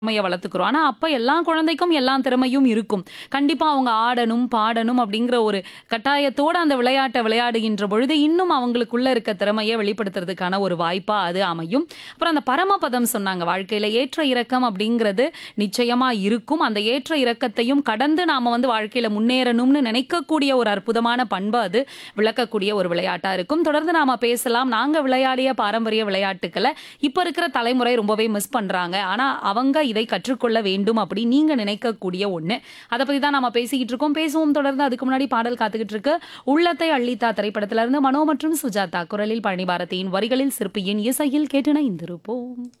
திறமைய வளர்த்துக்கிறோம். ஆனா, அப்ப எல்லா குழந்தைக்கும் எல்லா திறமையும் இருக்கும். கண்டிப்பா அவங்க ஆடணும், பாடணும் அப்படிங்கிற ஒரு கட்டாயத்தோட அந்த விளையாட்ட விளையாடுகின்ற பொழுது, இன்னும் அவங்களுக்குள்ள இருக்க திறமைய வெளிப்படுத்துறதுக்கான ஒரு வாய்ப்பா அது அமையும். அப்புறம் அந்த பரமபதம் சொன்னாங்க. வாழ்க்கையில ஏற்ற இறக்கம் அப்படிங்கிறது நிச்சயமா இருக்கும். அந்த ஏற்ற இறக்கத்தையும் கடந்து நாம வந்து வாழ்க்கையில முன்னேறணும்னு நினைக்கக்கூடிய ஒரு அற்புதமான பண்ப அது விளக்கக்கூடிய ஒரு விளையாட்டா இருக்கும். தொடர்ந்து நாம பேசலாம். நாங்க விளையாடிய பாரம்பரிய விளையாட்டுக்கள இப்ப இருக்கிற தலைமுறை ரொம்பவே மிஸ் பண்றாங்க. ஆனா, அவங்க இதை கற்றுக்கொள்ள வேண்டும் அப்படி நீங்க நினைக்கக்கூடிய ஒண்ணு. அத பத்தி தான் நாம பேசிக்கிட்டு இருக்கோம். பேசுவோம் தொடர்ந்து. அதுக்கு முன்னாடி பாடல் காத்துக்கிட்டு இருக்கு. உள்ளத்தை அள்ளித்தா திரைப்படத்திலிருந்து மனோ மற்றும் சுஜாதா குரலில் பழனி பாரதியின் வரிகளில் சிற்பியின் இசையில் கேட்டு இணைந்திருப்போம்.